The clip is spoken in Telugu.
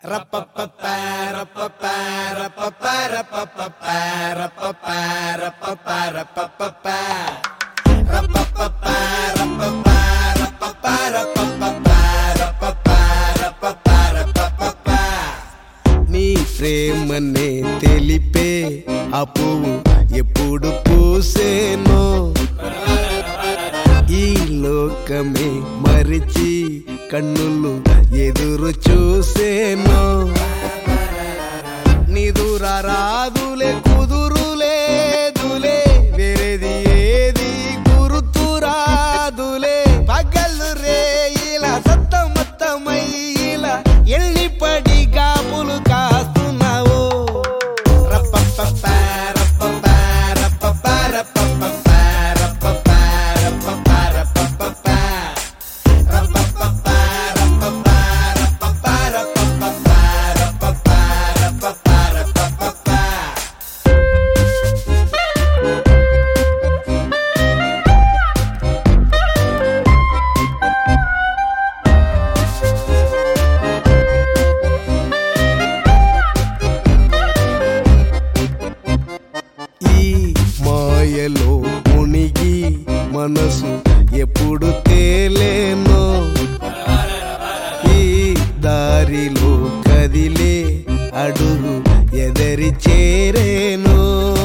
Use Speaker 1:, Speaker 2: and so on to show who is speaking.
Speaker 1: నీ ప్రేమనే తెలిపే ఆ పువ్వు ఎప్పుడు పూసేనో ఈ లోకమే మరిచి కన్నులు ఎదురు చూసేనో నిదుర రాదులే కుదురులేదులే వేరేది ఏది గుర్తు రాదులే పగలు రే ఇలా సత్తమత్తమై ఇలా ఎల్లి పడి గాపులు కాస్తున్నావు రప్పప్ప రప్పప్ప రప్పప్ప రప్పప్ప రప్పప్ప రప్పప్ప రప్పప్ప ఈ మాయలో మునిగి మనసు ఎప్పుడు తేలేనో ఈ దారిలో కదిలే అడుగు ఎదరి చేరేను